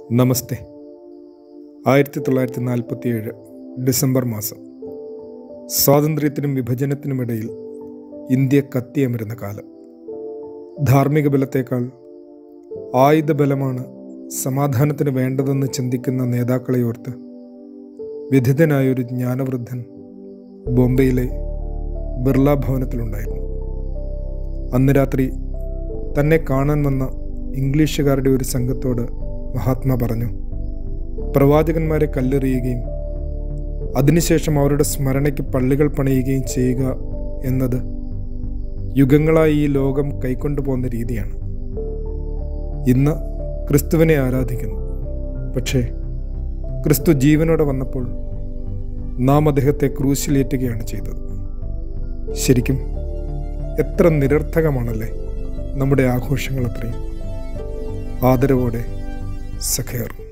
നമസ്തേ ആയിരത്തി തൊള്ളായിരത്തി നാൽപ്പത്തിയേഴ് ഡിസംബർ മാസം സ്വാതന്ത്ര്യത്തിനും വിഭജനത്തിനുമിടയിൽ ഇന്ത്യ കത്തിയമരുന്ന കാലം ധാർമ്മിക ബലത്തേക്കാൾ ആയുധബലമാണ് സമാധാനത്തിന് വേണ്ടതെന്ന് ചിന്തിക്കുന്ന നേതാക്കളെ ഓർത്ത് വിധിതനായൊരു ജ്ഞാനവൃദ്ധൻ ബോംബെയിലെ ബിർള ഭവനത്തിലുണ്ടായിരുന്നു അന്ന് രാത്രി തന്നെ കാണാൻ വന്ന ഇംഗ്ലീഷുകാരുടെ ഒരു സംഘത്തോട് മഹാത്മാ പറഞ്ഞു പ്രവാചകന്മാരെ കല്ലെറിയുകയും അതിനുശേഷം അവരുടെ സ്മരണയ്ക്ക് പള്ളികൾ പണിയുകയും ചെയ്യുക എന്നത് യുഗങ്ങളായി ഈ ലോകം കൈക്കൊണ്ടു പോകുന്ന രീതിയാണ് ഇന്ന് ക്രിസ്തുവിനെ ആരാധിക്കുന്നു പക്ഷേ ക്രിസ്തു ജീവനോടെ വന്നപ്പോൾ നാം അദ്ദേഹത്തെ ക്രൂശിലേറ്റുകയാണ് ചെയ്തത് ശരിക്കും എത്ര നിരർത്ഥകമാണല്ലേ നമ്മുടെ ആഘോഷങ്ങൾ അത്രയും ആദരവോടെ സഖേർ